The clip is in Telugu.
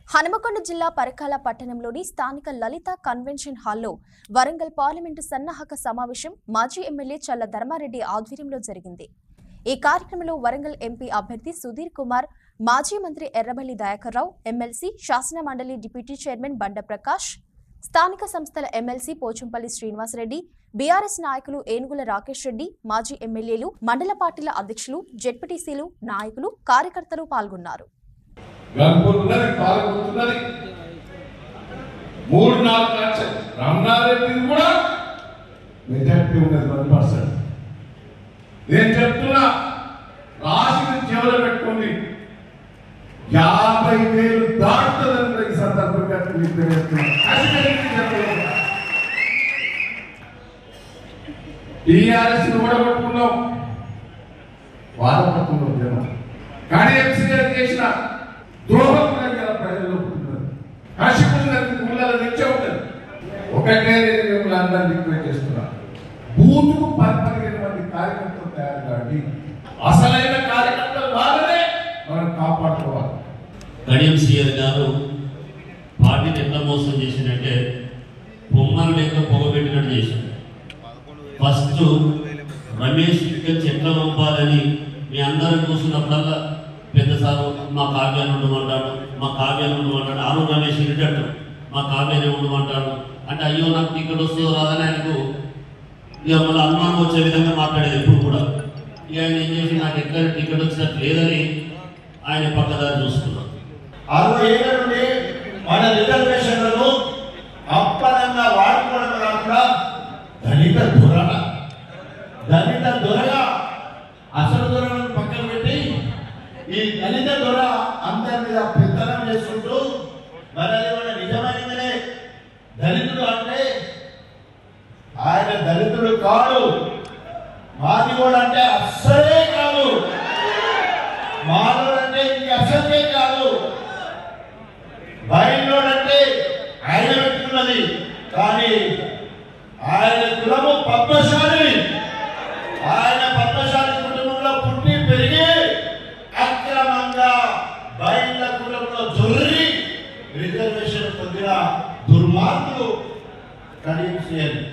హనుమకొండ జిల్లా పరకాల పట్టణంలోని స్థానిక లలిత కన్వెన్షన్ హాల్లో వరంగల్ పార్లమెంటు సన్నాహక సమావేశం మాజీ ఎమ్మెల్యే చల్ల ధర్మారెడ్డి ఆధ్వర్యంలో జరిగింది ఈ కార్యక్రమంలో వరంగల్ ఎంపీ అభ్యర్థి సుధీర్ కుమార్ మాజీ మంత్రి ఎర్రబెల్లి దయాకర్రావు ఎమ్మెల్సీ శాసన మండలి డిప్యూటీ చైర్మన్ బండ ప్రకాష్ స్థానిక సంస్థల ఎమ్మెల్సీ పోచంపల్లి శ్రీనివాసరెడ్డి బీఆర్ఎస్ నాయకులు ఏనుగుల రాకేష్ రెడ్డి మాజీ ఎమ్మెల్యేలు మండల పార్టీల అధ్యక్షులు జెడ్పీటీసీలు నాయకులు కార్యకర్తలు పాల్గొన్నారు గనుకుంటున్నది పాల్గొంటున్నది మూడు నాలుగు లక్షలు రమణారెడ్డి కూడా మెజార్టీ ఉన్నది వన్ పర్సెంట్ నేను చెప్తున్నా రాసిన చెవులు పెట్టుకోండి యాభై వేలు దాటుతుందని కూడా ఈ సందర్భంగా మీకు తెలియజేస్తున్నా. ఖచ్చితంగా చెప్తున్నా. టీఆర్ఎస్ కూడా కొట్టుకున్నాం బాధపడుతున్నాం జనం కానీ ఎంసీ గారు చేసిన ద్రోహం కూడా ఇలా ప్రజల్లో పుట్టినది కాశీపురం ఊళ్ళలో నిలిచే ఉంటుంది ఒకటే నేను మిమ్మల్ని అందరినీ రిక్వెస్ట్ చేస్తున్నా బూతుకు పది పదిహేను మంది కార్యకర్తలు తయారు కాండి అసలైన కార్యకర్తలు వాళ్ళనే మనం కాపాడుకోవాలి కడియం సీఆర్ గారు పార్టీని ఎట్లా మోసం చేసిందంటే బొమ్మలు లెక్క పొగబెట్టినట్టు చేసిండు ఫస్ట్ రమేష్ టికెట్స్ ఎట్లా పంపాలని మీ అందరం చూస్తున్నప్పుడల్లా పెద్ద సారు మా కావ్యాన్ని ఉండమంటాడు మా కావ్యాన్ని ఉండమంటాడు ఆరు రమేష్ ఇరిటట్టు మా కావ్యాన్ని ఉండమంటాడు అంటే అయ్యో నాకు టికెట్ వస్తుందో రాదని ఆయనకు ఇక మళ్ళీ అనుమానం వచ్చే విధంగా మాట్లాడేది ఎప్పుడు కూడా ఇక ఆయన ఏం చేసి నాకు ఎక్కడ టికెట్ వచ్చినట్టు లేదని ఆయన పక్కదారి చూసుకున్నాడు అరవై ఏళ్ళ నుండి మన రిజర్వేషన్లను అప్పనంగా వాడుకోవడం కాకుండా దళిత దొరల దళిత దొరగా అసలు దొరలను పక్కన పెట్టి ఈ దళిత దొర అందరి మీద పెత్తనం చేసుకుంటూ మరి అది మన నిజమైనదే దళితుడు అంటే ఆయన దళితుడు కాడు మాది కూడా అంటే అస్సలే కాదు మానవుడు అంటే ఇంక అసలే కాదు బయలుడు అంటే ఆయన పెట్టుకున్నది కానీ ఆయన కులము పద్మశాలి ఆయన పద్మశాలి కుటుంబంలో పుట్టి పెరిగి అక్రమంగా బయళ్ళ కులంలో జొర్రి రిజర్వేషన్ పొందిన దుర్మార్గులు కడియం సీఎం